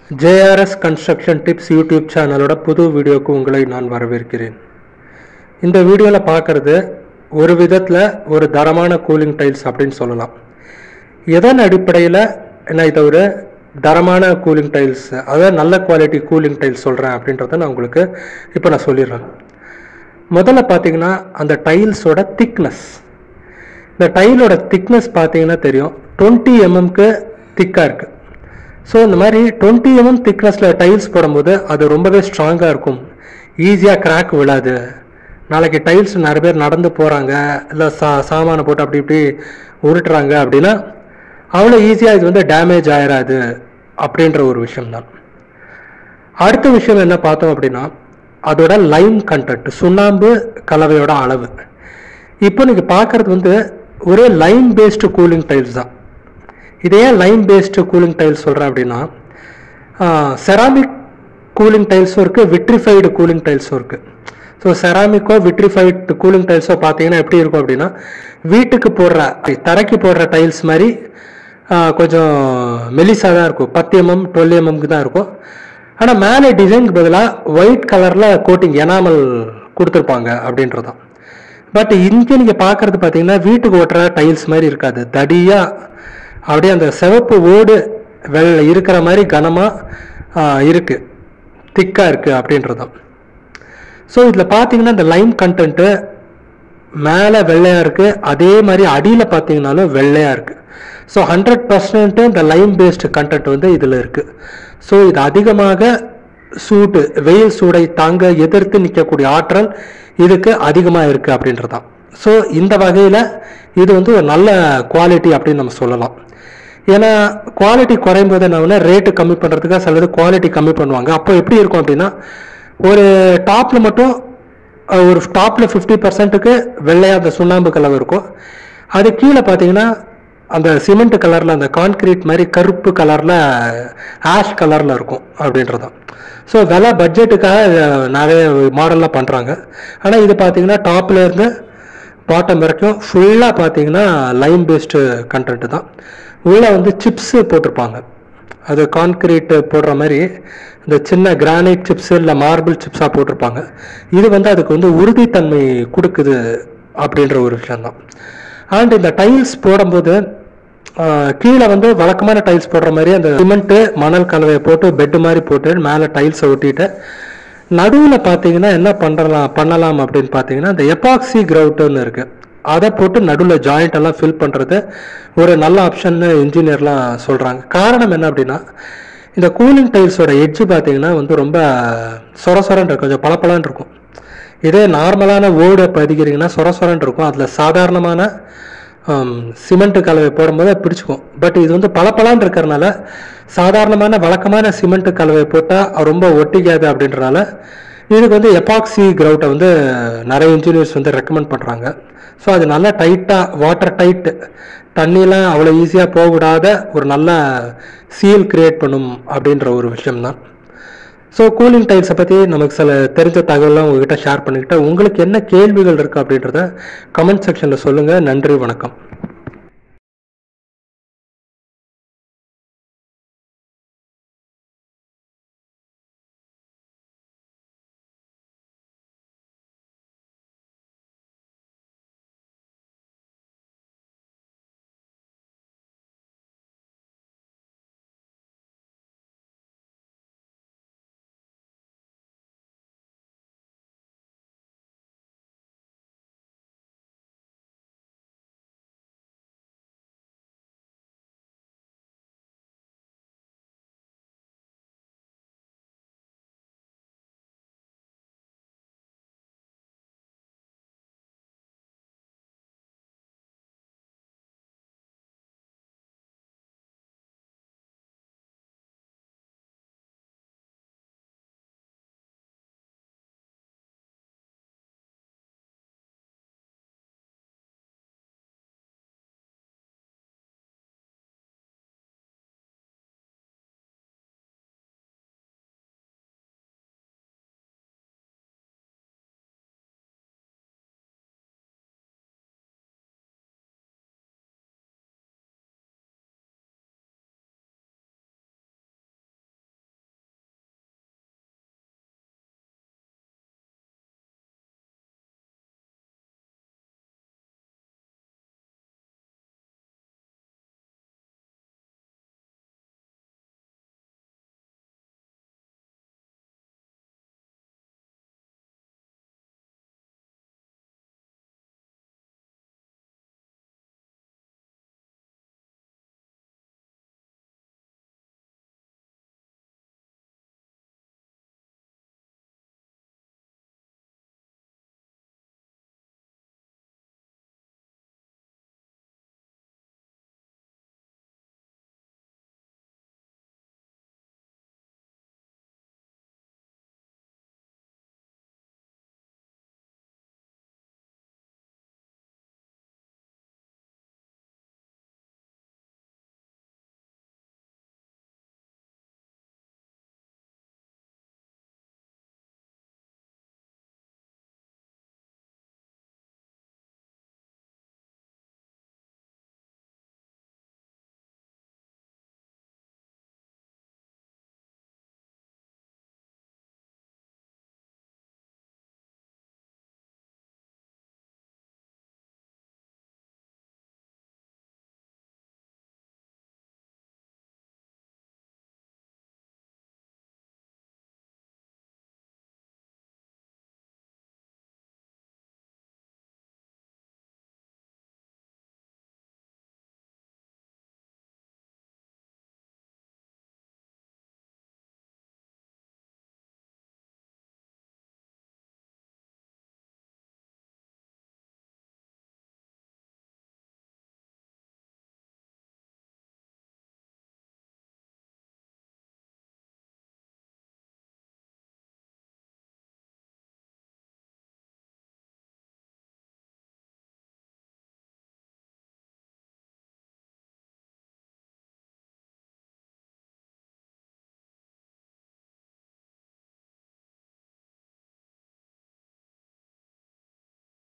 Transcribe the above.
JRS construction tips YouTube சேனலோட புது வீடியோக்கு உங்களை நான் வரவேற்கிறேன் இந்த வீடியோவில் பார்க்குறது ஒரு விதத்தில் ஒரு தரமான கூலிங் டைல்ஸ் அப்படின்னு சொல்லலாம் எதன் அடிப்படையில் நான் இதை ஒரு தரமான கூலிங் டைல்ஸ் அதாவது நல்ல குவாலிட்டி கூலிங் டைல்ஸ் சொல்கிறேன் அப்படின்றத நான் உங்களுக்கு இப்போ நான் சொல்லிடுறேன் முதல்ல பார்த்தீங்கன்னா அந்த டைல்ஸோட திக்னஸ் இந்த டைலோட திக்னஸ் பார்த்தீங்கன்னா தெரியும் டுவெண்ட்டி எம்எம்க்கு திக்காக இருக்குது ஸோ இந்த மாதிரி டுவெண்ட்டி எம்எம் திக்னஸில் டைல்ஸ் போடும்போது அது ரொம்பவே ஸ்ட்ராங்காக இருக்கும் ஈஸியாக கிராக் விழாது நாளைக்கு டைல்ஸ் நிறைய பேர் நடந்து போகிறாங்க இல்லை சா சாமானை போட்டு அப்படி இப்படி உருட்டுறாங்க அப்படின்னா அவ்வளோ ஈஸியாக இது வந்து டேமேஜ் ஆயிடாது அப்படின்ற ஒரு விஷயம்தான் அடுத்த விஷயம் என்ன பார்த்தோம் அப்படின்னா அதோட லைம் கண்டென்ட் சுண்ணாம்பு கலவையோட அளவு இப்போ நீங்கள் பார்க்குறது வந்து ஒரே லைம் பேஸ்டு கூலிங் டைல்ஸ் தான் இதே லைம் பேஸ்டு கூலிங் டைல்ஸ் சொல்கிறேன் அப்படின்னா செராமிக் கூலிங் டைல்ஸும் இருக்குது விட்ரிஃபைடு கூலிங் டைல்ஸும் இருக்குது ஸோ செராமிக்கோ விட்ரிஃபைடு கூலிங் டைல்ஸோ பார்த்தீங்கன்னா எப்படி இருக்கும் அப்படின்னா வீட்டுக்கு போடுற தரைக்கு போடுற டைல்ஸ் மாதிரி கொஞ்சம் மெலிசாக தான் இருக்கும் பத்து எம்எம் டுவெல் எம்எம்க்கு தான் இருக்கும் ஆனால் மேலே டிசைனுக்கு பதிலாக ஒயிட் கலரில் கோட்டிங் எனாமல் கொடுத்துருப்பாங்க அப்படின்றதான் பட் இங்கே நீங்கள் பார்க்குறது பார்த்தீங்கன்னா வீட்டுக்கு ஓட்டுற டைல்ஸ் மாதிரி இருக்காது தடியாக அப்படியே அந்த சிவப்பு ஓடு வெள்ள இருக்கிற மாதிரி கனமாக இருக்குது திக்காக இருக்குது அப்படின்றதான் ஸோ இதில் பார்த்தீங்கன்னா இந்த லைம் கண்டென்ட்டு மேலே வெள்ளையாக இருக்குது அதே மாதிரி அடியில் பார்த்தீங்கனாலும் வெள்ளையாக இருக்குது ஸோ ஹண்ட்ரட் பர்சன்ட்டு இந்த லைம் பேஸ்டு கண்டென்ட் வந்து இதில் இருக்குது ஸோ இது அதிகமாக சூடு வெயில் சூடை தாங்க எதிர்த்து நிற்கக்கூடிய ஆற்றல் இதுக்கு அதிகமாக இருக்குது அப்படின்றதான் ஸோ இந்த வகையில் இது வந்து ஒரு நல்ல குவாலிட்டி அப்படின்னு நம்ம சொல்லலாம் ஏன்னா குவாலிட்டி குறையும் போது என்ன ரேட்டு கம்மி பண்ணுறதுக்காக சிலது குவாலிட்டி கம்மி பண்ணுவாங்க அப்போ எப்படி இருக்கும் அப்படின்னா ஒரு டாப்பில் மட்டும் ஒரு டாப்பில் ஃபிஃப்டி பர்சன்ட்டுக்கு வெள்ளையாக அந்த சுண்ணாம்பு கலர் இருக்கும் அது கீழே பார்த்தீங்கன்னா அந்த சிமெண்ட் கலரில் அந்த கான்கிரீட் மாதிரி கருப்பு கலரில் ஆஷ் கலரில் இருக்கும் அப்படின்றதான் ஸோ விலை பட்ஜெட்டுக்காக நிறைய மாடல்லாம் பண்ணுறாங்க ஆனால் இது பார்த்தீங்கன்னா டாப்பில் இருந்து பாட்டம் வரைக்கும் ஃபுல்லாக பார்த்தீங்கன்னா லைம் பேஸ்டு கண்டென்ட் தான் உள்ளே வந்து சிப்ஸு போட்டிருப்பாங்க அது கான்கிரீட் போடுற மாதிரி இந்த சின்ன கிரானைட் சிப்ஸ் இல்லை மார்பிள் சிப்ஸாக போட்டிருப்பாங்க இது வந்து அதுக்கு வந்து உறுதித்தன்மை கொடுக்குது அப்படின்ற ஒரு விஷயம்தான் அண்ட் இந்த டைல்ஸ் போடும்போது கீழே வந்து வழக்கமான டைல்ஸ் போடுற மாதிரி அந்த சிமெண்ட்டு மணல் கலவையை போட்டு பெட்டு மாதிரி போட்டு மேலே டைல்ஸை ஒட்டிட்டு நடுவில் பார்த்தீங்கன்னா என்ன பண்ணலாம் பண்ணலாம் அப்படின்னு பார்த்தீங்கன்னா இந்த எபாக்சி கிரவுட்டுன்னு இருக்குது அதை போட்டு நடுவில் ஜாயிண்ட் எல்லாம் ஃபில் பண்ணுறது ஒரு நல்ல ஆப்ஷன்னு இன்ஜினியர்லாம் சொல்கிறாங்க காரணம் என்ன அப்படின்னா இந்த கூலிங் டைல்ஸோட எட்ஜு பார்த்தீங்கன்னா வந்து ரொம்ப சொர சொரன் இருக்கும் கொஞ்சம் பளபளன்னு இருக்கும் இதே நார்மலான ஓடு பதிக்கிறீங்கன்னா சொர சொரன் இருக்கும் அதில் சாதாரணமான சிமெண்ட் கலவை போடும்போது பிடிச்சிக்கும் பட் இது வந்து பளபளான்னு இருக்கிறனால சாதாரணமான வழக்கமான சிமெண்ட் கலவை போட்டால் ரொம்ப ஒட்டிக்காது அப்படின்றனால இதுக்கு வந்து எபாக்சி கிரவுட்டை வந்து நிறைய இன்ஜினியர்ஸ் வந்து ரெக்கமெண்ட் பண்ணுறாங்க ஸோ அது நல்லா டைட்டாக வாட்டர் டைட் தண்ணியெலாம் அவ்வளோ ஈஸியாக போக விடாத ஒரு நல்ல சீல் கிரியேட் பண்ணும் அப்படின்ற ஒரு விஷயம்தான் ஸோ கூலிங் டைல்ஸை பற்றி நமக்கு சில தெரிஞ்ச தகவலாம் உங்ககிட்ட ஷேர் பண்ணிக்கிட்டேன் உங்களுக்கு என்ன கேள்விகள் இருக்குது அப்படின்றத கமெண்ட் செக்ஷனில் சொல்லுங்கள் நன்றி வணக்கம்